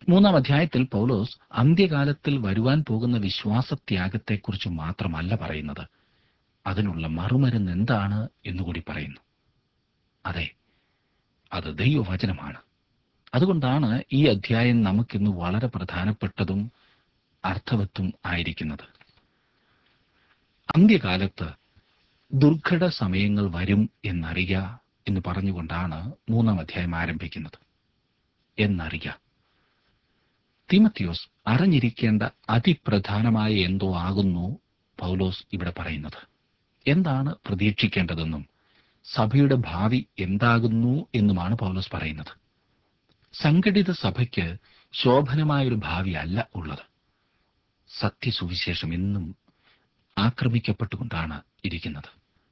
മൂന്നാം അധ്യായത്തിൽ പൗലോസ് അന്ത്യകാലത്തിൽ വരുവാൻ പോകുന്ന വിശ്വാസത്യാഗത്തെക്കുറിച്ച് മാത്രമല്ല പറയുന്നത് അതിനുള്ള മറുമരുന്ന് എന്താണ് എന്നുകൂടി പറയുന്നു അതെ അത് ദൈവവചനമാണ് അതുകൊണ്ടാണ് ഈ അധ്യായം നമുക്കിന്ന് വളരെ പ്രധാനപ്പെട്ടതും അർത്ഥവത്തും ആയിരിക്കുന്നത് അന്ത്യകാലത്ത് ദുർഘട സമയങ്ങൾ വരും എന്നറിയുക എന്ന് പറഞ്ഞുകൊണ്ടാണ് മൂന്നാം അധ്യായം ആരംഭിക്കുന്നത് എന്നറിയുക തിമത്യോസ് അറിഞ്ഞിരിക്കേണ്ട അതിപ്രധാനമായ എന്തോ ആകുന്നു പൗലോസ് ഇവിടെ പറയുന്നത് എന്താണ് പ്രതീക്ഷിക്കേണ്ടതെന്നും സഭയുടെ ഭാവി എന്താകുന്നു എന്നുമാണ് പൗലോസ് പറയുന്നത് സംഘടിത സഭയ്ക്ക് ശോഭനമായൊരു ഭാവി അല്ല ഉള്ളത് സത്യസുവിശേഷം എന്നും ആക്രമിക്കപ്പെട്ടുകൊണ്ടാണ് ഇരിക്കുന്നത്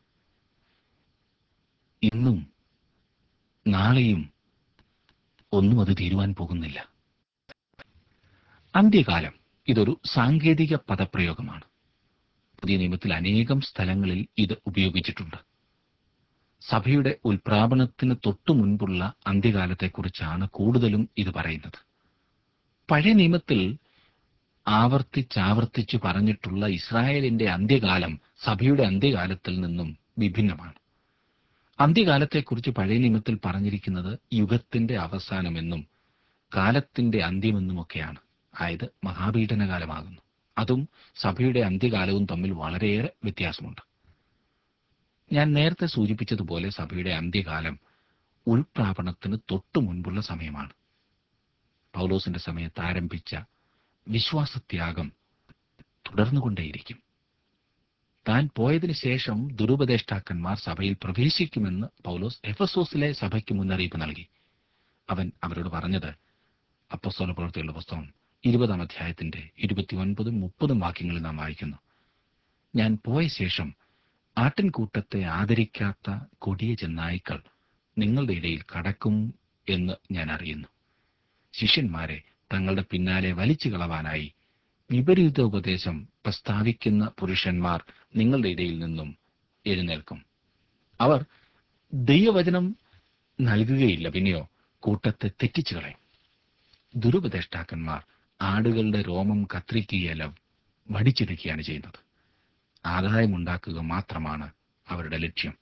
ഇന്നും നാളെയും ഒന്നും അത് തീരുവാൻ പോകുന്നില്ല അന്ത്യകാലം ഇതൊരു സാങ്കേതിക പദപ്രയോഗമാണ് പുതിയ നിയമത്തിൽ അനേകം സ്ഥലങ്ങളിൽ ഇത് ഉപയോഗിച്ചിട്ടുണ്ട് സഭയുടെ ഉൽപ്രാപണത്തിന് തൊട്ടു മുൻപുള്ള അന്ത്യകാലത്തെക്കുറിച്ചാണ് കൂടുതലും ഇത് പറയുന്നത് പഴയ നിയമത്തിൽ ആവർത്തിച്ചാവർത്തിച്ചു പറഞ്ഞിട്ടുള്ള ഇസ്രായേലിന്റെ അന്ത്യകാലം സഭയുടെ അന്ത്യകാലത്തിൽ നിന്നും വിഭിന്നമാണ് അന്ത്യകാലത്തെക്കുറിച്ച് പഴയ നിയമത്തിൽ പറഞ്ഞിരിക്കുന്നത് യുഗത്തിന്റെ അവസാനമെന്നും കാലത്തിന്റെ അന്ത്യമെന്നുമൊക്കെയാണ് ആയത് മഹാപീഡനകാലമാകുന്നു അതും സഭയുടെ അന്ത്യകാലവും തമ്മിൽ വളരെയേറെ വ്യത്യാസമുണ്ട് ഞാൻ നേരത്തെ സൂചിപ്പിച്ചതുപോലെ സഭയുടെ അന്ത്യകാലം ഉൾപ്രാപണത്തിന് തൊട്ടു മുൻപുള്ള സമയമാണ് പൗലോസിന്റെ സമയത്ത് ആരംഭിച്ച വിശ്വാസത്യാഗം തുടർന്നുകൊണ്ടേയിരിക്കും താൻ പോയതിനു ശേഷം ദുരുപദേഷ്ടാക്കന്മാർ സഭയിൽ പ്രവേശിക്കുമെന്ന് പൗലോസ് എഫസോസിലെ സഭയ്ക്ക് മുന്നറിയിപ്പ് നൽകി അവൻ അവരോട് പറഞ്ഞത് അപ്പസ്തോല പ്രവൃത്തിയുള്ള പുസ്തകം ഇരുപതാം അധ്യായത്തിന്റെ ഇരുപത്തിയൊൻപതും മുപ്പതും വാക്യങ്ങളിൽ നാം വായിക്കുന്നു ഞാൻ പോയ ശേഷം ആട്ടിൻകൂട്ടത്തെ ആദരിക്കാത്ത കൊടിയ ചെന്നായ്ക്കൾ നിങ്ങളുടെ ഇടയിൽ കടക്കും എന്ന് ഞാൻ അറിയുന്നു ശിഷ്യന്മാരെ തങ്ങളുടെ പിന്നാലെ വലിച്ചു കളവാനായി വിപരീതോപദേശം പ്രസ്താവിക്കുന്ന പുരുഷന്മാർ നിങ്ങളുടെ ഇടയിൽ നിന്നും എഴുന്നേൽക്കും അവർ ദൈവവചനം നൽകുകയില്ല പിന്നെയോ കൂട്ടത്തെ തെറ്റിച്ചു കളയും ദുരുപദേഷ്ടാക്കന്മാർ ആടുകളുടെ രോമം കത്രിക്കുകയല്ല വടിച്ചെടുക്കുകയാണ് ചെയ്യുന്നത് ആദായമുണ്ടാക്കുക മാത്രമാണ് അവരുടെ ലക്ഷ്യം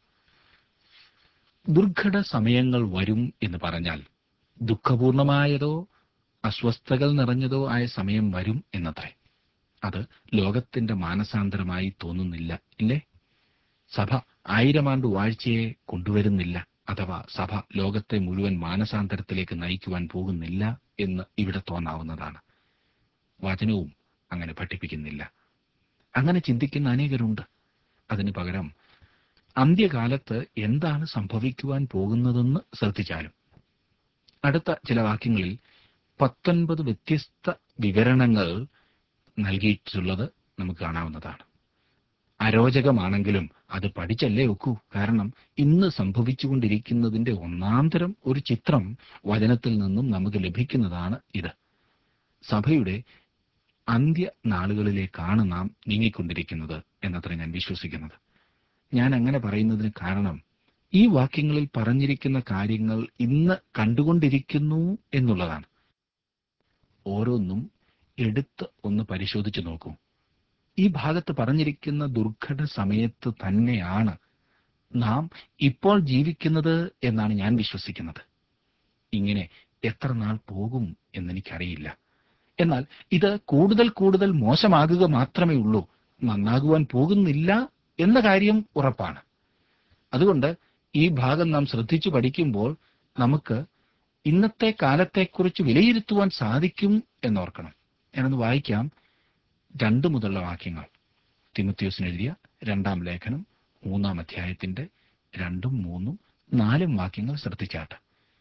ദുർഘട സമയങ്ങൾ വരും എന്ന് പറഞ്ഞാൽ ദുഃഖപൂർണമായതോ അസ്വസ്ഥകൾ നിറഞ്ഞതോ ആയ സമയം വരും എന്നത്രേ അത് ലോകത്തിന്റെ മാനസാന്തരമായി തോന്നുന്നില്ല ഇല്ലേ സഭ ആയിരം ആണ്ട് വാഴ്ചയെ കൊണ്ടുവരുന്നില്ല അഥവാ സഭ ലോകത്തെ മുഴുവൻ മാനസാന്തരത്തിലേക്ക് നയിക്കുവാൻ പോകുന്നില്ല എന്ന് ഇവിടെ തോന്നാവുന്നതാണ് വചനവും അങ്ങനെ പഠിപ്പിക്കുന്നില്ല അങ്ങനെ ചിന്തിക്കുന്ന അനേകരുണ്ട് അതിനു പകരം അന്ത്യകാലത്ത് എന്താണ് സംഭവിക്കുവാൻ പോകുന്നതെന്ന് ശ്രദ്ധിച്ചാലും അടുത്ത ചില വാക്യങ്ങളിൽ പത്തൊൻപത് വ്യത്യസ്ത വിവരണങ്ങൾ നൽകിയിട്ടുള്ളത് നമുക്ക് കാണാവുന്നതാണ് അരോചകമാണെങ്കിലും അത് പഠിച്ചല്ലേ ഒക്കൂ കാരണം ഇന്ന് സംഭവിച്ചുകൊണ്ടിരിക്കുന്നതിന്റെ ഒന്നാന്തരം ഒരു ചിത്രം വചനത്തിൽ നിന്നും നമുക്ക് ലഭിക്കുന്നതാണ് ഇത് സഭയുടെ അന്ത്യ നാളുകളിലേക്കാണ് നാം നീങ്ങിക്കൊണ്ടിരിക്കുന്നത് എന്നത്ര ഞാൻ വിശ്വസിക്കുന്നത് ഞാൻ അങ്ങനെ പറയുന്നതിന് കാരണം ഈ വാക്യങ്ങളിൽ പറഞ്ഞിരിക്കുന്ന കാര്യങ്ങൾ ഇന്ന് കണ്ടുകൊണ്ടിരിക്കുന്നു എന്നുള്ളതാണ് ഓരോന്നും എടുത്ത് ഒന്ന് പരിശോധിച്ചു നോക്കൂ ഈ ഭാഗത്ത് പറഞ്ഞിരിക്കുന്ന ദുർഘട സമയത്ത് തന്നെയാണ് നാം ഇപ്പോൾ ജീവിക്കുന്നത് എന്നാണ് ഞാൻ വിശ്വസിക്കുന്നത് ഇങ്ങനെ എത്ര നാൾ പോകും എന്നെനിക്കറിയില്ല എന്നാൽ ഇത് കൂടുതൽ കൂടുതൽ മോശമാകുക മാത്രമേ ഉള്ളൂ നന്നാകുവാൻ പോകുന്നില്ല എന്ന കാര്യം ഉറപ്പാണ് അതുകൊണ്ട് ഈ ഭാഗം നാം ശ്രദ്ധിച്ചു പഠിക്കുമ്പോൾ നമുക്ക് ഇന്നത്തെ കാലത്തെക്കുറിച്ച് വിലയിരുത്തുവാൻ സാധിക്കും എന്നോർക്കണം ഞാനൊന്ന് വായിക്കാം രണ്ട് മുതലുള്ള വാക്യങ്ങൾ തിമത്യോസിന് എഴുതിയ രണ്ടാം ലേഖനം മൂന്നാം അധ്യായത്തിന്റെ രണ്ടും മൂന്നും നാലും വാക്യങ്ങൾ ശ്രദ്ധിച്ചാട്ട്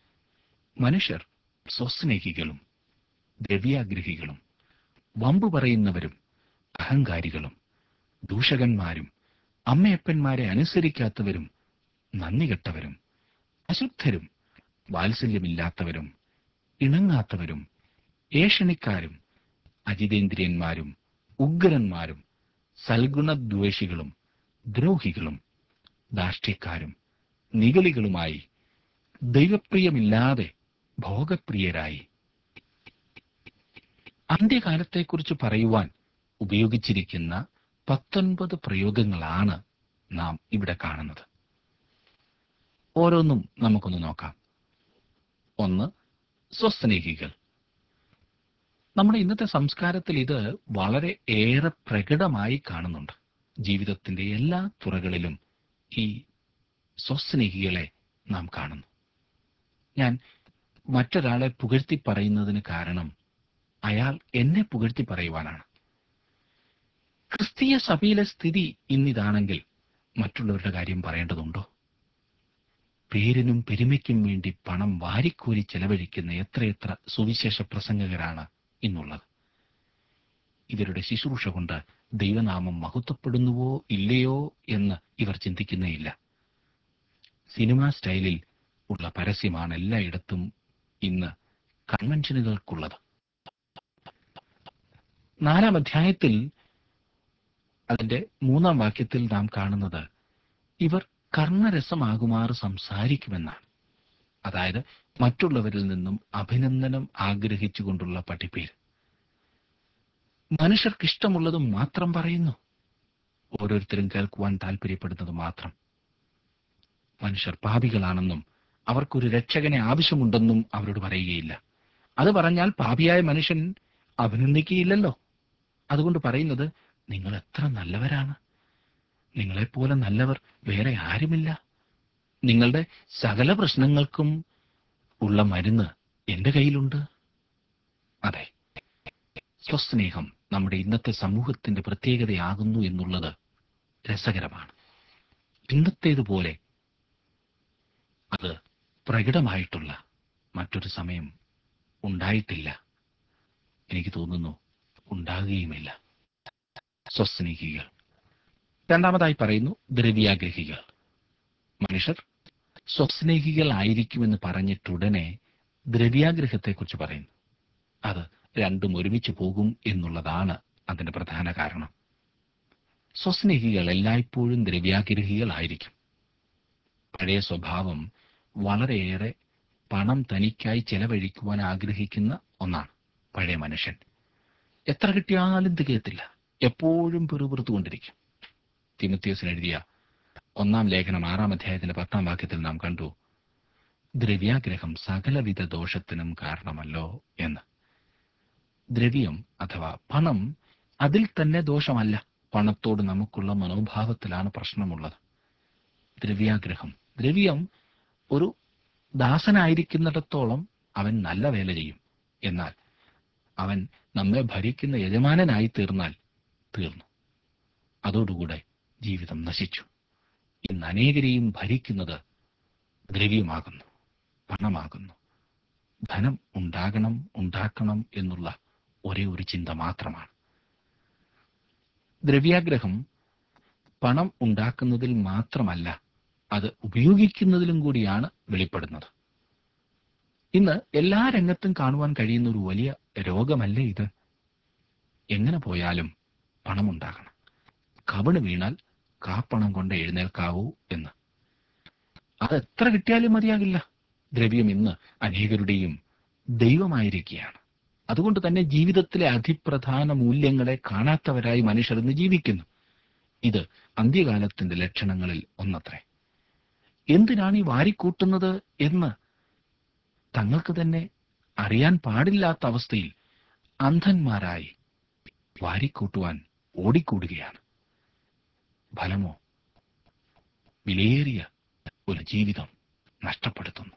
മനുഷ്യർ സ്വസ്നേഹികളും ദ്രവ്യാഗ്രഹികളും വമ്പു പറയുന്നവരും അഹങ്കാരികളും ദൂഷകന്മാരും അമ്മയപ്പന്മാരെ അനുസരിക്കാത്തവരും നന്ദികെട്ടവരും അശുദ്ധരും വാത്സല്യമില്ലാത്തവരും ഇണങ്ങാത്തവരും ഏഷണിക്കാരും അജിതേന്ദ്രിയന്മാരും ഉഗ്രന്മാരും സൽഗുണദ്വേഷികളും ദ്രോഹികളും ധാർഷ്ട്യക്കാരും നിഗളികളുമായി ദൈവപ്രിയമില്ലാതെ ഭോഗപ്രിയരായി അന്ത്യകാലത്തെക്കുറിച്ച് പറയുവാൻ ഉപയോഗിച്ചിരിക്കുന്ന പത്തൊൻപത് പ്രയോഗങ്ങളാണ് നാം ഇവിടെ കാണുന്നത് ഓരോന്നും നമുക്കൊന്ന് നോക്കാം ഒന്ന് സ്വസ്നേഹികൾ നമ്മുടെ ഇന്നത്തെ സംസ്കാരത്തിൽ ഇത് വളരെ ഏറെ പ്രകടമായി കാണുന്നുണ്ട് ജീവിതത്തിന്റെ എല്ലാ തുറകളിലും ഈ സ്വസ്നേഹികളെ നാം കാണുന്നു ഞാൻ മറ്റൊരാളെ പുകഴ്ത്തി പറയുന്നതിന് കാരണം അയാൾ എന്നെ പുകഴ്ത്തി പറയുവാനാണ് ക്രിസ്തീയ സഭയിലെ സ്ഥിതി ഇന്നിതാണെങ്കിൽ മറ്റുള്ളവരുടെ കാര്യം പറയേണ്ടതുണ്ടോ പേരിനും പെരുമയ്ക്കും വേണ്ടി പണം വാരിക്കോരി ചെലവഴിക്കുന്ന എത്രയെത്ര സുവിശേഷ പ്രസംഗകരാണ് ഇന്നുള്ളത് ഇവരുടെ ശുശ്രൂഷ കൊണ്ട് ദൈവനാമം മഹത്വപ്പെടുന്നുവോ ഇല്ലയോ എന്ന് ഇവർ ചിന്തിക്കുന്നേയില്ല സിനിമാ സ്റ്റൈലിൽ ഉള്ള പരസ്യമാണ് എല്ലായിടത്തും ഇന്ന് കൺവെൻഷനുകൾക്കുള്ളത് നാലാം അധ്യായത്തിൽ അതിന്റെ മൂന്നാം വാക്യത്തിൽ നാം കാണുന്നത് ഇവർ കർണരസമാകുമാറ് സംസാരിക്കുമെന്നാണ് അതായത് മറ്റുള്ളവരിൽ നിന്നും അഭിനന്ദനം ആഗ്രഹിച്ചുകൊണ്ടുള്ള പഠിപ്പീര് മനുഷ്യർക്കിഷ്ടമുള്ളത് മാത്രം പറയുന്നു ഓരോരുത്തരും കേൾക്കുവാൻ താല്പര്യപ്പെടുന്നത് മാത്രം മനുഷ്യർ പാപികളാണെന്നും അവർക്കൊരു രക്ഷകനെ ആവശ്യമുണ്ടെന്നും അവരോട് പറയുകയില്ല അത് പറഞ്ഞാൽ പാപിയായ മനുഷ്യൻ അഭിനന്ദിക്കുകയില്ലല്ലോ അതുകൊണ്ട് പറയുന്നത് നിങ്ങൾ എത്ര നല്ലവരാണ് നിങ്ങളെപ്പോലെ നല്ലവർ വേറെ ആരുമില്ല നിങ്ങളുടെ സകല പ്രശ്നങ്ങൾക്കും ഉള്ള മരുന്ന് എന്റെ കയ്യിലുണ്ട് അതെ സ്വസ്നേഹം നമ്മുടെ ഇന്നത്തെ സമൂഹത്തിന്റെ പ്രത്യേകതയാകുന്നു എന്നുള്ളത് രസകരമാണ് ഇന്നത്തേതുപോലെ അത് പ്രകടമായിട്ടുള്ള മറ്റൊരു സമയം ഉണ്ടായിട്ടില്ല എനിക്ക് തോന്നുന്നു ഉണ്ടാകുകയുമില്ല സ്വസ്നേഹികൾ രണ്ടാമതായി പറയുന്നു ദ്രവ്യാഗ്രഹികൾ മനുഷ്യർ സ്വസ്നേഹികളായിരിക്കുമെന്ന് പറഞ്ഞിട്ടുടനെ ദ്രവ്യാഗ്രഹത്തെക്കുറിച്ച് പറയുന്നു അത് രണ്ടും ഒരുമിച്ച് പോകും എന്നുള്ളതാണ് അതിന്റെ പ്രധാന കാരണം സ്വസ്നേഹികൾ എല്ലായ്പ്പോഴും ദ്രവ്യാഗ്രഹികളായിരിക്കും പഴയ സ്വഭാവം വളരെയേറെ പണം തനിക്കായി ചെലവഴിക്കുവാൻ ആഗ്രഹിക്കുന്ന ഒന്നാണ് പഴയ മനുഷ്യൻ എത്ര കിട്ടിയാലും തികയത്തില്ല എപ്പോഴും പിറുപിറുത്തുകൊണ്ടിരിക്കും തിമത്യോസിന് എഴുതിയ ഒന്നാം ലേഖനം ആറാം അധ്യായത്തിന്റെ പത്താം വാക്യത്തിൽ നാം കണ്ടു ദ്രവ്യാഗ്രഹം സകലവിധ ദോഷത്തിനും കാരണമല്ലോ എന്ന് ദ്രവ്യം അഥവാ പണം അതിൽ തന്നെ ദോഷമല്ല പണത്തോട് നമുക്കുള്ള മനോഭാവത്തിലാണ് പ്രശ്നമുള്ളത് ദ്രവ്യാഗ്രഹം ദ്രവ്യം ഒരു ദാസനായിരിക്കുന്നിടത്തോളം അവൻ നല്ല വേല ചെയ്യും എന്നാൽ അവൻ നമ്മെ ഭരിക്കുന്ന യജമാനനായി തീർന്നാൽ തീർന്നു അതോടുകൂടെ ജീവിതം നശിച്ചു ഇന്ന് അനേകരെയും ഭരിക്കുന്നത് ദ്രവ്യമാകുന്നു പണമാകുന്നു ധനം ഉണ്ടാകണം ഉണ്ടാക്കണം എന്നുള്ള ഒരേ ഒരു ചിന്ത മാത്രമാണ് ദ്രവ്യാഗ്രഹം പണം ഉണ്ടാക്കുന്നതിൽ മാത്രമല്ല അത് ഉപയോഗിക്കുന്നതിലും കൂടിയാണ് വെളിപ്പെടുന്നത് ഇന്ന് എല്ലാ രംഗത്തും കാണുവാൻ കഴിയുന്ന ഒരു വലിയ രോഗമല്ലേ ഇത് എങ്ങനെ പോയാലും പണമുണ്ടാകണം കവിണ് വീണാൽ കാപ്പണം കൊണ്ട് എഴുന്നേൽക്കാവൂ എന്ന് അത് എത്ര കിട്ടിയാലും മതിയാകില്ല ദ്രവ്യം ഇന്ന് അനേകരുടെയും ദൈവമായിരിക്കുകയാണ് അതുകൊണ്ട് തന്നെ ജീവിതത്തിലെ അതിപ്രധാന മൂല്യങ്ങളെ കാണാത്തവരായി മനുഷ്യർ ഇന്ന് ജീവിക്കുന്നു ഇത് അന്ത്യകാലത്തിന്റെ ലക്ഷണങ്ങളിൽ ഒന്നത്രേ എന്തിനാണ് ഈ വാരിക്കൂട്ടുന്നത് എന്ന് തങ്ങൾക്ക് തന്നെ അറിയാൻ പാടില്ലാത്ത അവസ്ഥയിൽ അന്ധന്മാരായി വാരിക്കൂട്ടുവാൻ ഓടിക്കൂടുകയാണ് ഫലമോ വിലയേറിയ ഒരു ജീവിതം നഷ്ടപ്പെടുത്തുന്നു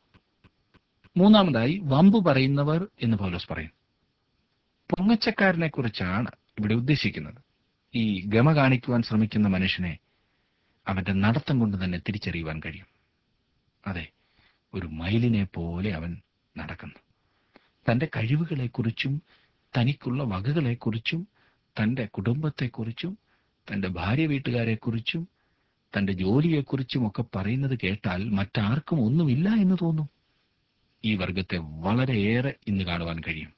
മൂന്നാമതായി വമ്പ് പറയുന്നവർ എന്ന് പൗലോസ് പറയും പൊങ്ങച്ചക്കാരനെ കുറിച്ചാണ് ഇവിടെ ഉദ്ദേശിക്കുന്നത് ഈ ഗമ കാണിക്കുവാൻ ശ്രമിക്കുന്ന മനുഷ്യനെ അവന്റെ നടത്തം കൊണ്ട് തന്നെ തിരിച്ചറിയുവാൻ കഴിയും അതെ ഒരു മയിലിനെ പോലെ അവൻ നടക്കുന്നു തന്റെ കഴിവുകളെക്കുറിച്ചും തനിക്കുള്ള വകകളെക്കുറിച്ചും തന്റെ കുടുംബത്തെക്കുറിച്ചും തന്റെ ഭാര്യ വീട്ടുകാരെക്കുറിച്ചും തന്റെ ജോലിയെക്കുറിച്ചും ഒക്കെ പറയുന്നത് കേട്ടാൽ മറ്റാർക്കും ഒന്നുമില്ല എന്ന് തോന്നും ഈ വർഗത്തെ വളരെയേറെ ഇന്ന് കാണുവാൻ കഴിയും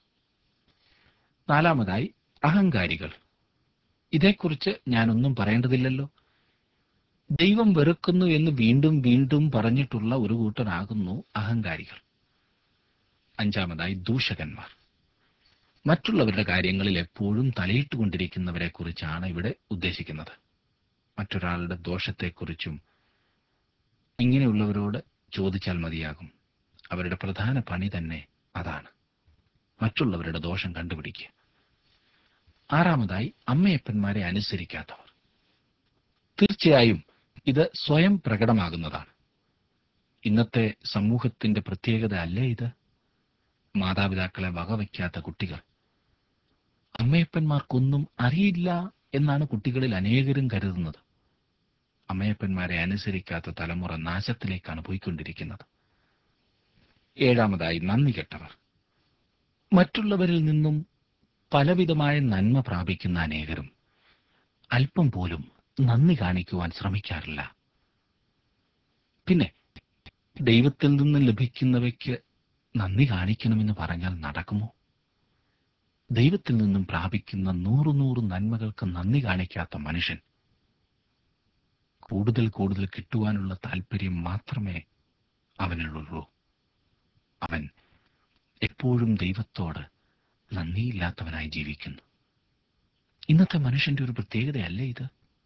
നാലാമതായി അഹങ്കാരികൾ ഇതേക്കുറിച്ച് ഞാനൊന്നും പറയേണ്ടതില്ലല്ലോ ദൈവം വെറുക്കുന്നു എന്ന് വീണ്ടും വീണ്ടും പറഞ്ഞിട്ടുള്ള ഒരു കൂട്ടരാകുന്നു അഹങ്കാരികൾ അഞ്ചാമതായി ദൂഷകന്മാർ മറ്റുള്ളവരുടെ കാര്യങ്ങളിൽ എപ്പോഴും തലയിട്ടുകൊണ്ടിരിക്കുന്നവരെ കുറിച്ചാണ് ഇവിടെ ഉദ്ദേശിക്കുന്നത് മറ്റൊരാളുടെ ദോഷത്തെക്കുറിച്ചും ഇങ്ങനെയുള്ളവരോട് ചോദിച്ചാൽ മതിയാകും അവരുടെ പ്രധാന പണി തന്നെ അതാണ് മറ്റുള്ളവരുടെ ദോഷം കണ്ടുപിടിക്കുക ആറാമതായി അമ്മയപ്പന്മാരെ അനുസരിക്കാത്തവർ തീർച്ചയായും ഇത് സ്വയം പ്രകടമാകുന്നതാണ് ഇന്നത്തെ സമൂഹത്തിന്റെ പ്രത്യേകത അല്ലേ ഇത് മാതാപിതാക്കളെ വകവയ്ക്കാത്ത കുട്ടികൾ അമ്മയപ്പന്മാർക്കൊന്നും അറിയില്ല എന്നാണ് കുട്ടികളിൽ അനേകരും കരുതുന്നത് അമ്മയപ്പന്മാരെ അനുസരിക്കാത്ത തലമുറ നാശത്തിലേക്കാണ് പോയിക്കൊണ്ടിരിക്കുന്നത് ഏഴാമതായി നന്ദി കെട്ടവർ മറ്റുള്ളവരിൽ നിന്നും പലവിധമായ നന്മ പ്രാപിക്കുന്ന അനേകരും അല്പം പോലും നന്ദി കാണിക്കുവാൻ ശ്രമിക്കാറില്ല പിന്നെ ദൈവത്തിൽ നിന്ന് ലഭിക്കുന്നവയ്ക്ക് നന്ദി കാണിക്കണമെന്ന് പറഞ്ഞാൽ നടക്കുമോ ദൈവത്തിൽ നിന്നും പ്രാപിക്കുന്ന നൂറു നൂറ് നന്മകൾക്ക് നന്ദി കാണിക്കാത്ത മനുഷ്യൻ കൂടുതൽ കൂടുതൽ കിട്ടുവാനുള്ള താല്പര്യം മാത്രമേ അവനുള്ളൂ അവൻ എപ്പോഴും ദൈവത്തോട് നന്ദിയില്ലാത്തവനായി ജീവിക്കുന്നു ഇന്നത്തെ മനുഷ്യന്റെ ഒരു പ്രത്യേകതയല്ലേ ഇത്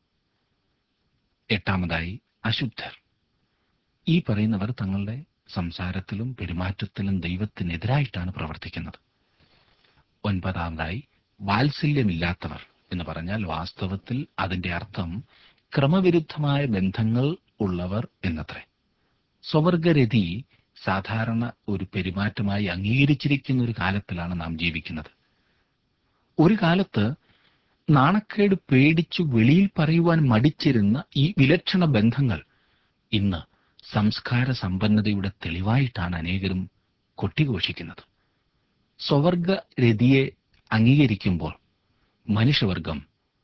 എട്ടാമതായി അശുദ്ധർ ഈ പറയുന്നവർ തങ്ങളുടെ സംസാരത്തിലും പെരുമാറ്റത്തിലും ദൈവത്തിനെതിരായിട്ടാണ് പ്രവർത്തിക്കുന്നത് ഒൻപതാമതായി വാത്സല്യമില്ലാത്തവർ എന്ന് പറഞ്ഞാൽ വാസ്തവത്തിൽ അതിന്റെ അർത്ഥം ക്രമവിരുദ്ധമായ ബന്ധങ്ങൾ ഉള്ളവർ എന്നത്രേ സ്വവർഗരതി സാധാരണ ഒരു പെരുമാറ്റമായി അംഗീകരിച്ചിരിക്കുന്ന ഒരു കാലത്തിലാണ് നാം ജീവിക്കുന്നത് ഒരു കാലത്ത് നാണക്കേട് പേടിച്ചു വെളിയിൽ പറയുവാൻ മടിച്ചിരുന്ന ഈ വിലക്ഷണ ബന്ധങ്ങൾ ഇന്ന് സംസ്കാര സമ്പന്നതയുടെ തെളിവായിട്ടാണ് അനേകരും കൊട്ടിഘോഷിക്കുന്നത് സ്വവർഗ രതിയെ അംഗീകരിക്കുമ്പോൾ മനുഷ്യവർഗം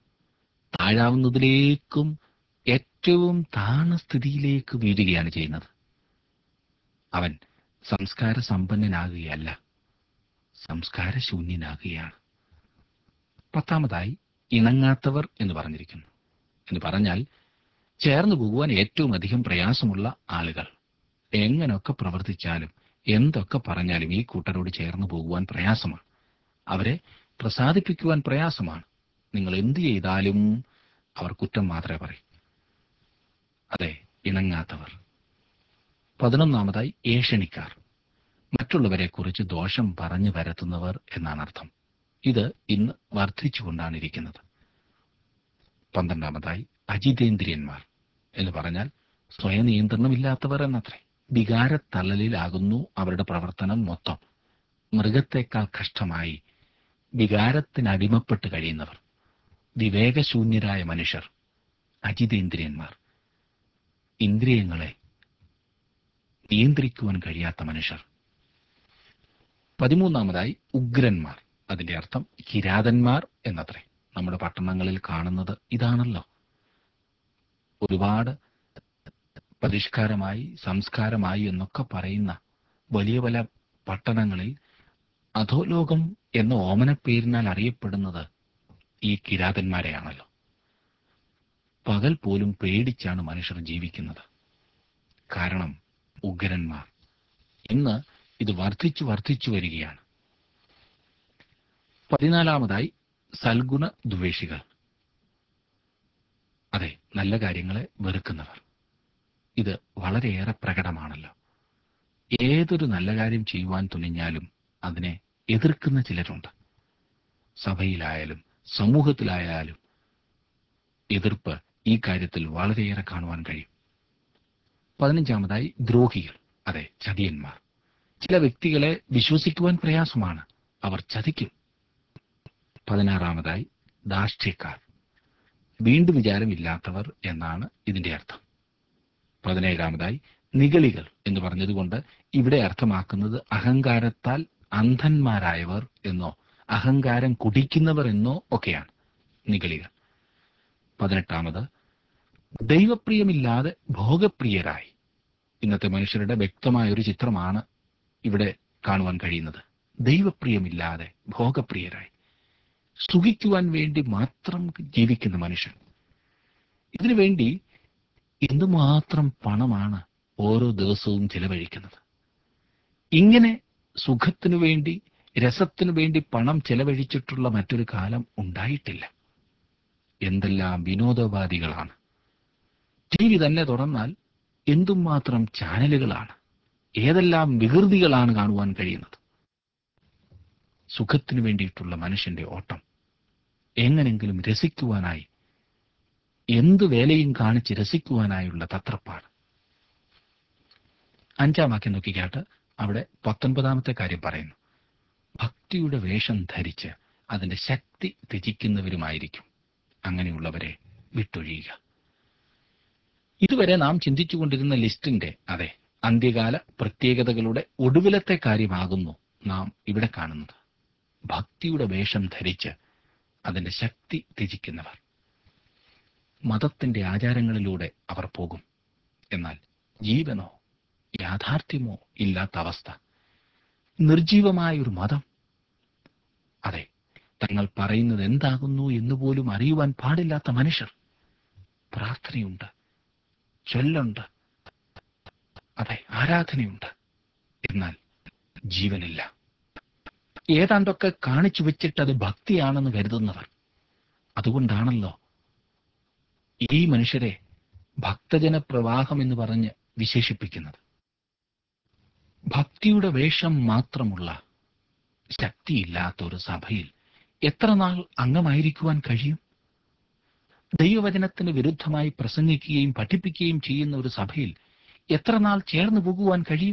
താഴാവുന്നതിലേക്കും ഏറ്റവും താണ സ്ഥിതിയിലേക്ക് വീഴുകയാണ് ചെയ്യുന്നത് അവൻ സംസ്കാര സമ്പന്നനാകുകയല്ല സംസ്കാരശൂന്യനാകുകയാണ് പത്താമതായി ഇണങ്ങാത്തവർ എന്ന് പറഞ്ഞിരിക്കുന്നു എന്ന് പറഞ്ഞാൽ ചേർന്നു പോകുവാൻ ഏറ്റവും അധികം പ്രയാസമുള്ള ആളുകൾ എങ്ങനെയൊക്കെ പ്രവർത്തിച്ചാലും എന്തൊക്കെ പറഞ്ഞാലും ഈ കൂട്ടരോട് ചേർന്ന് പോകുവാൻ പ്രയാസമാണ് അവരെ പ്രസാദിപ്പിക്കുവാൻ പ്രയാസമാണ് നിങ്ങൾ എന്ത് ചെയ്താലും അവർ കുറ്റം മാത്രമേ പറയൂ അതെ ഇണങ്ങാത്തവർ പതിനൊന്നാമതായി ഏഷണിക്കാർ മറ്റുള്ളവരെ കുറിച്ച് ദോഷം പറഞ്ഞു വരത്തുന്നവർ എന്നാണ് അർത്ഥം ഇത് ഇന്ന് വർദ്ധിച്ചുകൊണ്ടാണ് ഇരിക്കുന്നത് പന്ത്രണ്ടാമതായി അജിതേന്ദ്രിയന്മാർ എന്ന് പറഞ്ഞാൽ സ്വയനിയന്ത്രണമില്ലാത്തവർ എന്നത്രേ വികാരത്തള്ളലിലാകുന്നു അവരുടെ പ്രവർത്തനം മൊത്തം മൃഗത്തെക്കാൾ കഷ്ടമായി വികാരത്തിനടിമപ്പെട്ട് കഴിയുന്നവർ വിവേകശൂന്യരായ മനുഷ്യർ അജിതേന്ദ്രിയന്മാർ ഇന്ദ്രിയങ്ങളെ നിയന്ത്രിക്കുവാൻ കഴിയാത്ത മനുഷ്യർ പതിമൂന്നാമതായി ഉഗ്രന്മാർ അതിന്റെ അർത്ഥം കിരാതന്മാർ എന്നത്രേ നമ്മുടെ പട്ടണങ്ങളിൽ കാണുന്നത് ഇതാണല്ലോ ഒരുപാട് പരിഷ്കാരമായി സംസ്കാരമായി എന്നൊക്കെ പറയുന്ന വലിയ പല പട്ടണങ്ങളിൽ അധോലോകം എന്ന ഓമനപ്പേരിനാൽ അറിയപ്പെടുന്നത് ഈ കിരാതന്മാരെയാണല്ലോ പകൽ പോലും പേടിച്ചാണ് മനുഷ്യർ ജീവിക്കുന്നത് കാരണം ഉഗ്രന്മാർ ഇന്ന് ഇത് വർദ്ധിച്ചു വർദ്ധിച്ചു വരികയാണ് പതിനാലാമതായി സൽഗുണ ദ്വേഷികൾ അതെ നല്ല കാര്യങ്ങളെ വെറുക്കുന്നവർ ഇത് വളരെയേറെ പ്രകടമാണല്ലോ ഏതൊരു നല്ല കാര്യം ചെയ്യുവാൻ തുനിഞ്ഞാലും അതിനെ എതിർക്കുന്ന ചിലരുണ്ട് സഭയിലായാലും സമൂഹത്തിലായാലും എതിർപ്പ് ഈ കാര്യത്തിൽ വളരെയേറെ കാണുവാൻ കഴിയും പതിനഞ്ചാമതായി ദ്രോഹികൾ അതെ ചതിയന്മാർ ചില വ്യക്തികളെ വിശ്വസിക്കുവാൻ പ്രയാസമാണ് അവർ ചതിക്കും പതിനാറാമതായി ദാഷ്ട്യക്കാർ വീണ്ടും വിചാരമില്ലാത്തവർ എന്നാണ് ഇതിന്റെ അർത്ഥം പതിനേഴാമതായി നിഗളികൾ എന്ന് പറഞ്ഞതുകൊണ്ട് ഇവിടെ അർത്ഥമാക്കുന്നത് അഹങ്കാരത്താൽ അന്ധന്മാരായവർ എന്നോ അഹങ്കാരം കുടിക്കുന്നവർ എന്നോ ഒക്കെയാണ് നിഗളികൾ പതിനെട്ടാമത് ദൈവപ്രിയമില്ലാതെ ഭോഗപ്രിയരായി ഇന്നത്തെ മനുഷ്യരുടെ വ്യക്തമായ ഒരു ചിത്രമാണ് ഇവിടെ കാണുവാൻ കഴിയുന്നത് ദൈവപ്രിയമില്ലാതെ ഭോഗപ്രിയരായി സുഖിക്കുവാൻ വേണ്ടി മാത്രം ജീവിക്കുന്ന മനുഷ്യൻ ഇതിനു വേണ്ടി എന്തുമാത്രം പണമാണ് ഓരോ ദിവസവും ചിലവഴിക്കുന്നത് ഇങ്ങനെ സുഖത്തിനു വേണ്ടി രസത്തിനു വേണ്ടി പണം ചെലവഴിച്ചിട്ടുള്ള മറ്റൊരു കാലം ഉണ്ടായിട്ടില്ല എന്തെല്ലാം വിനോദോപാധികളാണ് ടി വി തന്നെ തുറന്നാൽ എന്തുമാത്രം ചാനലുകളാണ് ഏതെല്ലാം വികൃതികളാണ് കാണുവാൻ കഴിയുന്നത് സുഖത്തിനു വേണ്ടിയിട്ടുള്ള മനുഷ്യന്റെ ഓട്ടം എങ്ങനെങ്കിലും രസിക്കുവാനായി എന്തു വേലയും കാണിച്ച് രസിക്കുവാനായുള്ള തത്രപ്പാട് അഞ്ചാം വാക്യം നോക്കിക്കാട്ട് അവിടെ പത്തൊൻപതാമത്തെ കാര്യം പറയുന്നു ഭക്തിയുടെ വേഷം ധരിച്ച് അതിന്റെ ശക്തി ത്യജിക്കുന്നവരുമായിരിക്കും അങ്ങനെയുള്ളവരെ വിട്ടൊഴിയുക ഇതുവരെ നാം ചിന്തിച്ചുകൊണ്ടിരുന്ന ലിസ്റ്റിന്റെ അതെ അന്ത്യകാല പ്രത്യേകതകളുടെ ഒടുവിലത്തെ കാര്യമാകുന്നു നാം ഇവിടെ കാണുന്നത് ഭക്തിയുടെ വേഷം ധരിച്ച് അതിന്റെ ശക്തി ത്യജിക്കുന്നവർ മതത്തിന്റെ ആചാരങ്ങളിലൂടെ അവർ പോകും എന്നാൽ ജീവനോ യാഥാർത്ഥ്യമോ ഇല്ലാത്ത അവസ്ഥ നിർജീവമായ ഒരു മതം അതെ തങ്ങൾ പറയുന്നത് എന്താകുന്നു എന്ന് പോലും അറിയുവാൻ പാടില്ലാത്ത മനുഷ്യർ പ്രാർത്ഥനയുണ്ട് ചൊല്ലുണ്ട് അതെ ആരാധനയുണ്ട് എന്നാൽ ജീവനില്ല ഏതാണ്ടൊക്കെ കാണിച്ചു വെച്ചിട്ട് അത് ഭക്തിയാണെന്ന് കരുതുന്നവർ അതുകൊണ്ടാണല്ലോ ഈ മനുഷ്യരെ ഭക്തജന പ്രവാഹം എന്ന് പറഞ്ഞ് വിശേഷിപ്പിക്കുന്നത് ഭക്തിയുടെ വേഷം മാത്രമുള്ള ശക്തിയില്ലാത്ത ഒരു സഭയിൽ എത്ര നാൾ അംഗമായിരിക്കുവാൻ കഴിയും ദൈവവചനത്തിന് വിരുദ്ധമായി പ്രസംഗിക്കുകയും പഠിപ്പിക്കുകയും ചെയ്യുന്ന ഒരു സഭയിൽ എത്ര നാൾ ചേർന്ന് പോകുവാൻ കഴിയും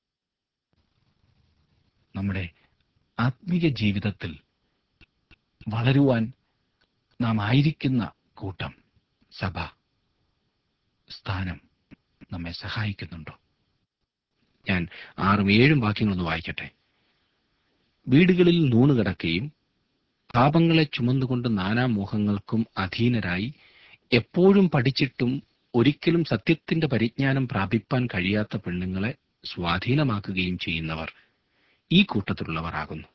നമ്മുടെ ആത്മീയ ജീവിതത്തിൽ വളരുവാൻ നാം ആയിരിക്കുന്ന കൂട്ടം സഭ സ്ഥാനം നമ്മെ സഹായിക്കുന്നുണ്ടോ ഞാൻ ആറും ഏഴും വാക്യങ്ങളൊന്ന് വായിക്കട്ടെ വീടുകളിൽ നൂണ് കിടക്കുകയും പാപങ്ങളെ ചുമന്നുകൊണ്ട് നാനാമോഹങ്ങൾക്കും അധീനരായി എപ്പോഴും പഠിച്ചിട്ടും ഒരിക്കലും സത്യത്തിന്റെ പരിജ്ഞാനം പ്രാപിപ്പാൻ കഴിയാത്ത പെണ്ണുങ്ങളെ സ്വാധീനമാക്കുകയും ചെയ്യുന്നവർ ഈ കൂട്ടത്തിലുള്ളവർ ആകുന്നു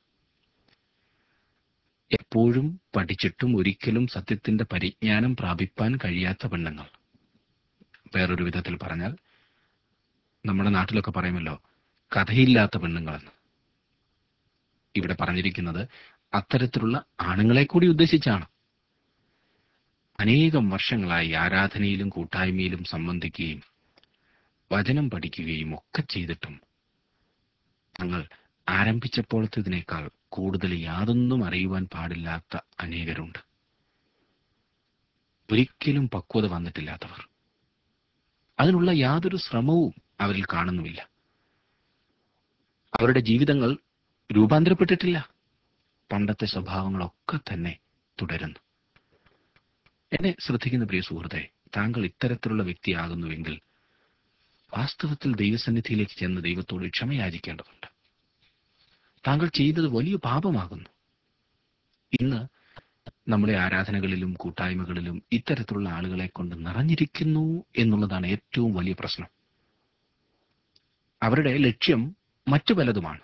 എപ്പോഴും പഠിച്ചിട്ടും ഒരിക്കലും സത്യത്തിന്റെ പരിജ്ഞാനം പ്രാപിപ്പാൻ കഴിയാത്ത പെണ്ണുങ്ങൾ വേറൊരു വിധത്തിൽ പറഞ്ഞാൽ നമ്മുടെ നാട്ടിലൊക്കെ പറയുമല്ലോ കഥയില്ലാത്ത പെണ്ണുങ്ങളെന്ന് ഇവിടെ പറഞ്ഞിരിക്കുന്നത് അത്തരത്തിലുള്ള ആണുങ്ങളെ കൂടി ഉദ്ദേശിച്ചാണ് അനേകം വർഷങ്ങളായി ആരാധനയിലും കൂട്ടായ്മയിലും സംബന്ധിക്കുകയും വചനം പഠിക്കുകയും ഒക്കെ ചെയ്തിട്ടും തങ്ങൾ ആരംഭിച്ചപ്പോഴത്തേതിനേക്കാൾ കൂടുതൽ യാതൊന്നും അറിയുവാൻ പാടില്ലാത്ത അനേകരുണ്ട് ഒരിക്കലും പക്വത വന്നിട്ടില്ലാത്തവർ അതിനുള്ള യാതൊരു ശ്രമവും അവരിൽ കാണുന്നുമില്ല അവരുടെ ജീവിതങ്ങൾ രൂപാന്തരപ്പെട്ടിട്ടില്ല പണ്ടത്തെ സ്വഭാവങ്ങളൊക്കെ തന്നെ തുടരുന്നു എന്നെ ശ്രദ്ധിക്കുന്ന പ്രിയ സുഹൃത്തെ താങ്കൾ ഇത്തരത്തിലുള്ള വ്യക്തിയാകുന്നുവെങ്കിൽ വാസ്തവത്തിൽ ദൈവസന്നിധിയിലേക്ക് ചെന്ന് ദൈവത്തോട് ക്ഷമയാചിക്കേണ്ടതുണ്ട് താങ്കൾ ചെയ്തത് വലിയ പാപമാകുന്നു ഇന്ന് നമ്മുടെ ആരാധനകളിലും കൂട്ടായ്മകളിലും ഇത്തരത്തിലുള്ള ആളുകളെ കൊണ്ട് നിറഞ്ഞിരിക്കുന്നു എന്നുള്ളതാണ് ഏറ്റവും വലിയ പ്രശ്നം അവരുടെ ലക്ഷ്യം മറ്റു പലതുമാണ്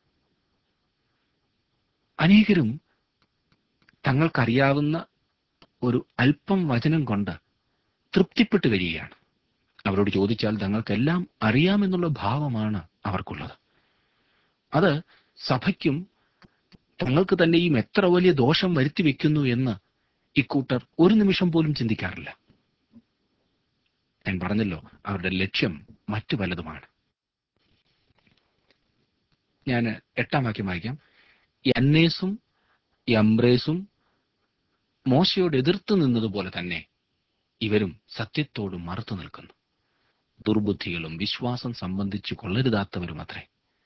അനേകരും തങ്ങൾക്കറിയാവുന്ന ഒരു അല്പം വചനം കൊണ്ട് തൃപ്തിപ്പെട്ടു വരികയാണ് അവരോട് ചോദിച്ചാൽ തങ്ങൾക്കെല്ലാം അറിയാമെന്നുള്ള ഭാവമാണ് അവർക്കുള്ളത് അത് സഭയ്ക്കും തങ്ങൾക്ക് തന്നെയും എത്ര വലിയ ദോഷം വരുത്തി വെക്കുന്നു എന്ന് ഇക്കൂട്ടർ ഒരു നിമിഷം പോലും ചിന്തിക്കാറില്ല ഞാൻ പറഞ്ഞല്ലോ അവരുടെ ലക്ഷ്യം മറ്റു പലതുമാണ് ഞാൻ എട്ടാം വാക്യം വായിക്കാം യന്നേസും യംബ്രേസും മോശയോട് എതിർത്ത് നിന്നതുപോലെ തന്നെ ഇവരും സത്യത്തോട് മറുത്തു നിൽക്കുന്നു ദുർബുദ്ധികളും വിശ്വാസം സംബന്ധിച്ച് കൊള്ളരുതാത്തവരും അത്രേ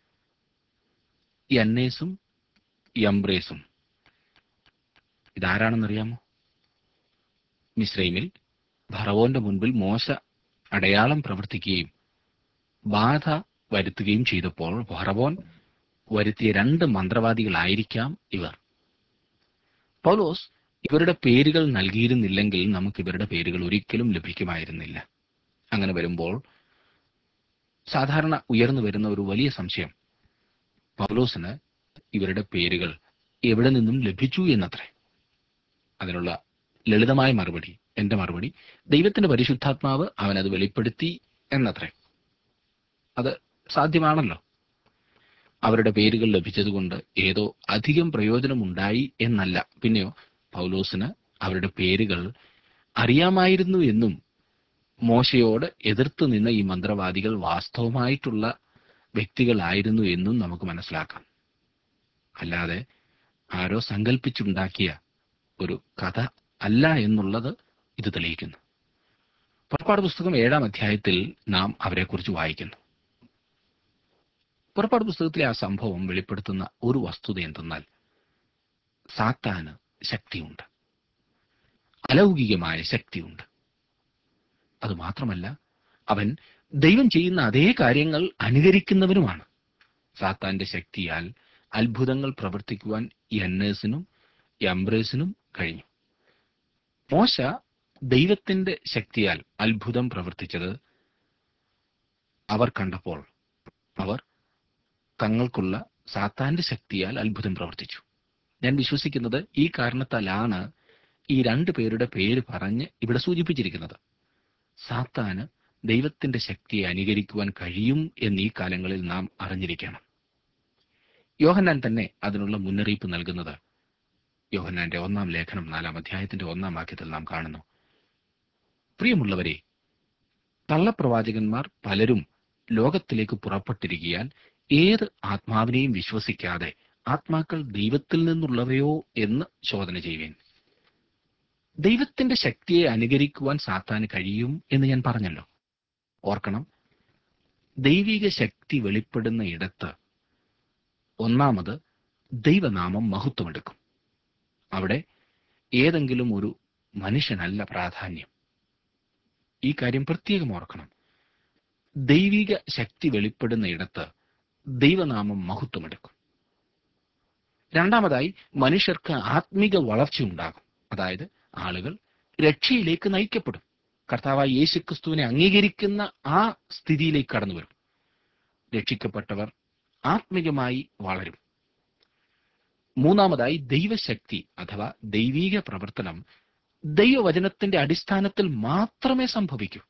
യന്നേസും യംബ്രേസും ഇതാരാണെന്നറിയാമോ മിശ്രൈമിൽ ഭറവോന്റെ മുൻപിൽ മോശ അടയാളം പ്രവർത്തിക്കുകയും ബാധ വരുത്തുകയും ചെയ്തപ്പോൾ ഭറവോൻ വരുത്തിയ രണ്ട് മന്ത്രവാദികളായിരിക്കാം ഇവർ പൗലോസ് ഇവരുടെ പേരുകൾ നൽകിയിരുന്നില്ലെങ്കിൽ നമുക്ക് ഇവരുടെ പേരുകൾ ഒരിക്കലും ലഭിക്കുമായിരുന്നില്ല അങ്ങനെ വരുമ്പോൾ സാധാരണ ഉയർന്നു വരുന്ന ഒരു വലിയ സംശയം പൗലോസിന് ഇവരുടെ പേരുകൾ എവിടെ നിന്നും ലഭിച്ചു എന്നത്രേ അതിനുള്ള ലളിതമായ മറുപടി എന്റെ മറുപടി ദൈവത്തിന്റെ പരിശുദ്ധാത്മാവ് അവൻ അത് വെളിപ്പെടുത്തി എന്നത്രേ അത് സാധ്യമാണല്ലോ അവരുടെ പേരുകൾ ലഭിച്ചതുകൊണ്ട് ഏതോ അധികം പ്രയോജനമുണ്ടായി എന്നല്ല പിന്നെയോ പൗലോസിന് അവരുടെ പേരുകൾ അറിയാമായിരുന്നു എന്നും മോശയോട് എതിർത്ത് നിന്ന ഈ മന്ത്രവാദികൾ വാസ്തവമായിട്ടുള്ള വ്യക്തികളായിരുന്നു എന്നും നമുക്ക് മനസ്സിലാക്കാം അല്ലാതെ ആരോ സങ്കല്പിച്ചുണ്ടാക്കിയ ഒരു കഥ അല്ല എന്നുള്ളത് ഇത് തെളിയിക്കുന്നു പുറപ്പാട് പുസ്തകം ഏഴാം അധ്യായത്തിൽ നാം അവരെക്കുറിച്ച് വായിക്കുന്നു പുറപ്പാട് പുസ്തകത്തിലെ ആ സംഭവം വെളിപ്പെടുത്തുന്ന ഒരു വസ്തുത എന്തെന്നാൽ സാത്താന് ശക്തിയുണ്ട് അലൗകികമായ ശക്തിയുണ്ട് അതുമാത്രമല്ല അവൻ ദൈവം ചെയ്യുന്ന അതേ കാര്യങ്ങൾ അനുകരിക്കുന്നവനുമാണ് സാത്താന്റെ ശക്തിയാൽ അത്ഭുതങ്ങൾ പ്രവർത്തിക്കുവാൻ യന്നേസിനും യംബ്രേസിനും കഴിഞ്ഞു മോശ ദൈവത്തിന്റെ ശക്തിയാൽ അത്ഭുതം പ്രവർത്തിച്ചത് അവർ കണ്ടപ്പോൾ അവർ തങ്ങൾക്കുള്ള സാത്താന്റെ ശക്തിയാൽ അത്ഭുതം പ്രവർത്തിച്ചു ഞാൻ വിശ്വസിക്കുന്നത് ഈ കാരണത്താലാണ് ഈ രണ്ടു പേരുടെ പേര് പറഞ്ഞ് ഇവിടെ സൂചിപ്പിച്ചിരിക്കുന്നത് സാത്താന് ദൈവത്തിന്റെ ശക്തിയെ അനുകരിക്കുവാൻ കഴിയും എന്നീ കാലങ്ങളിൽ നാം അറിഞ്ഞിരിക്കണം യോഹന്നാൻ തന്നെ അതിനുള്ള മുന്നറിയിപ്പ് നൽകുന്നത് യോഹന്നാന്റെ ഒന്നാം ലേഖനം നാലാം അധ്യായത്തിന്റെ ഒന്നാം വാക്യത്തിൽ നാം കാണുന്നു പ്രിയമുള്ളവരെ കള്ളപ്രവാചകന്മാർ പലരും ലോകത്തിലേക്ക് പുറപ്പെട്ടിരിക്കാൻ ഏത് ആത്മാവിനെയും വിശ്വസിക്കാതെ ആത്മാക്കൾ ദൈവത്തിൽ നിന്നുള്ളവയോ എന്ന് ശോധന ചെയ്യുവേൻ ദൈവത്തിന്റെ ശക്തിയെ അനുകരിക്കുവാൻ സാത്താന് കഴിയും എന്ന് ഞാൻ പറഞ്ഞല്ലോ ഓർക്കണം ദൈവിക ശക്തി വെളിപ്പെടുന്ന ഇടത്ത് ഒന്നാമത് ദൈവനാമം മഹത്വമെടുക്കും അവിടെ ഏതെങ്കിലും ഒരു മനുഷ്യനല്ല പ്രാധാന്യം ഈ കാര്യം പ്രത്യേകം ഓർക്കണം ദൈവിക ശക്തി വെളിപ്പെടുന്ന ഇടത്ത് ദൈവനാമം മഹത്വമെടുക്കും രണ്ടാമതായി മനുഷ്യർക്ക് ആത്മിക വളർച്ച ഉണ്ടാകും അതായത് ആളുകൾ രക്ഷയിലേക്ക് നയിക്കപ്പെടും കർത്താവായ യേശുക്രിസ്തുവിനെ അംഗീകരിക്കുന്ന ആ സ്ഥിതിയിലേക്ക് കടന്നു വരും രക്ഷിക്കപ്പെട്ടവർ ആത്മികമായി വളരും മൂന്നാമതായി ദൈവശക്തി അഥവാ ദൈവീക പ്രവർത്തനം ദൈവവചനത്തിന്റെ അടിസ്ഥാനത്തിൽ മാത്രമേ സംഭവിക്കൂ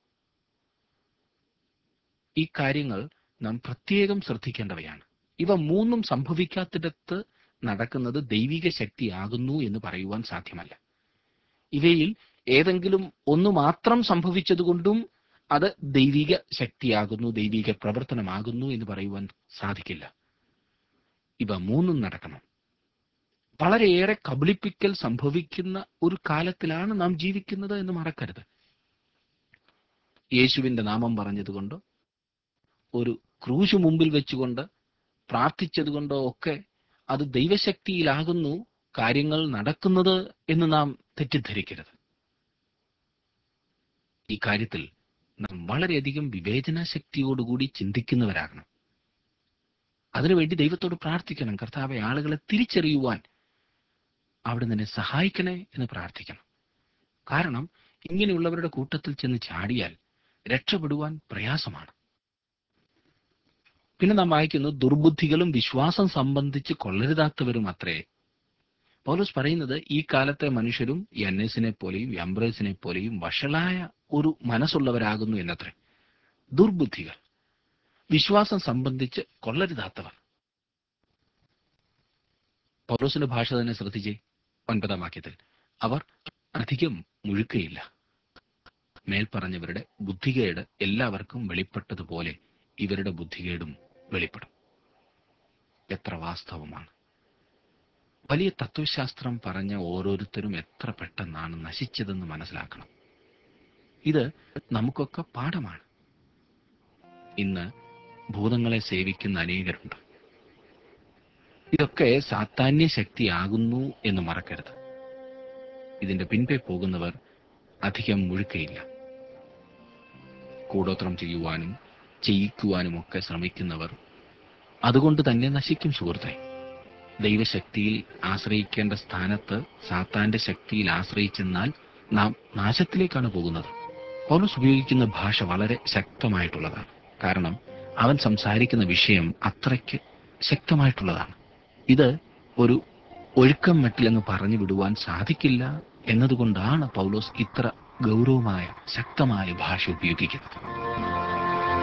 ഈ കാര്യങ്ങൾ നാം പ്രത്യേകം ശ്രദ്ധിക്കേണ്ടവയാണ് ഇവ മൂന്നും സംഭവിക്കാത്തിടത്ത് നടക്കുന്നത് ദൈവിക ശക്തിയാകുന്നു എന്ന് പറയുവാൻ സാധ്യമല്ല ഇവയിൽ ഏതെങ്കിലും ഒന്ന് മാത്രം സംഭവിച്ചതുകൊണ്ടും അത് ദൈവിക ശക്തിയാകുന്നു ദൈവിക പ്രവർത്തനമാകുന്നു എന്ന് പറയുവാൻ സാധിക്കില്ല ഇവ മൂന്നും നടക്കണം വളരെയേറെ കബളിപ്പിക്കൽ സംഭവിക്കുന്ന ഒരു കാലത്തിലാണ് നാം ജീവിക്കുന്നത് എന്ന് മറക്കരുത് യേശുവിന്റെ നാമം പറഞ്ഞതുകൊണ്ടോ ഒരു ക്രൂശ് മുമ്പിൽ വെച്ചുകൊണ്ട് പ്രാർത്ഥിച്ചതുകൊണ്ടോ ഒക്കെ അത് ദൈവശക്തിയിലാകുന്നു കാര്യങ്ങൾ നടക്കുന്നത് എന്ന് നാം തെറ്റിദ്ധരിക്കരുത് ഈ കാര്യത്തിൽ നാം വളരെയധികം വിവേചന ശക്തിയോടുകൂടി ചിന്തിക്കുന്നവരാകണം അതിനുവേണ്ടി ദൈവത്തോട് പ്രാർത്ഥിക്കണം കർത്താവെ ആളുകളെ തിരിച്ചറിയുവാൻ അവിടെ നിന്നെ സഹായിക്കണേ എന്ന് പ്രാർത്ഥിക്കണം കാരണം ഇങ്ങനെയുള്ളവരുടെ കൂട്ടത്തിൽ ചെന്ന് ചാടിയാൽ രക്ഷപ്പെടുവാൻ പ്രയാസമാണ് പിന്നെ നാം വായിക്കുന്നു ദുർബുദ്ധികളും വിശ്വാസം സംബന്ധിച്ച് കൊള്ളരുതാത്തവരും അത്രേ പൗലോസ് പറയുന്നത് ഈ കാലത്തെ മനുഷ്യരും യന്നേസിനെ പോലെയും യംബ്രേസിനെ പോലെയും വഷളായ ഒരു മനസ്സുള്ളവരാകുന്നു എന്നത്രേ ദുർബുദ്ധികൾ വിശ്വാസം സംബന്ധിച്ച് കൊള്ളരുതാത്തവർ പൗലോസിന്റെ ഭാഷ തന്നെ ശ്രദ്ധിച്ചേ ഒൻപതാം വാക്യത്തിൽ അവർ അധികം മുഴുക്കയില്ല മേൽപ്പറഞ്ഞവരുടെ ബുദ്ധികേട് എല്ലാവർക്കും വെളിപ്പെട്ടതുപോലെ ഇവരുടെ ബുദ്ധികേടും വെളിപ്പെടും എത്ര വാസ്തവമാണ് വലിയ തത്വശാസ്ത്രം പറഞ്ഞ ഓരോരുത്തരും എത്ര പെട്ടെന്നാണ് നശിച്ചതെന്ന് മനസ്സിലാക്കണം ഇത് നമുക്കൊക്കെ പാഠമാണ് ഇന്ന് ഭൂതങ്ങളെ സേവിക്കുന്ന അനേകരുണ്ട് ഇതൊക്കെ സാത്താന്യ ശക്തിയാകുന്നു എന്ന് മറക്കരുത് ഇതിന്റെ പിൻപേ പോകുന്നവർ അധികം മുഴുക്കയില്ല കൂടോത്രം ചെയ്യുവാനും ചെയ്യിക്കുവാനും ഒക്കെ ശ്രമിക്കുന്നവർ അതുകൊണ്ട് തന്നെ നശിക്കും സുഹൃത്തെ ദൈവശക്തിയിൽ ആശ്രയിക്കേണ്ട സ്ഥാനത്ത് സാത്താന്റെ ശക്തിയിൽ ആശ്രയിച്ചെന്നാൽ നാം നാശത്തിലേക്കാണ് പോകുന്നത് പൗലോസ് ഉപയോഗിക്കുന്ന ഭാഷ വളരെ ശക്തമായിട്ടുള്ളതാണ് കാരണം അവൻ സംസാരിക്കുന്ന വിഷയം അത്രയ്ക്ക് ശക്തമായിട്ടുള്ളതാണ് ഇത് ഒരു ഒഴുക്കം മറ്റിലങ്ങ് പറഞ്ഞു വിടുവാൻ സാധിക്കില്ല എന്നതുകൊണ്ടാണ് പൗലോസ് ഇത്ര ഗൗരവമായ ശക്തമായ ഭാഷ ഉപയോഗിക്കുന്നത്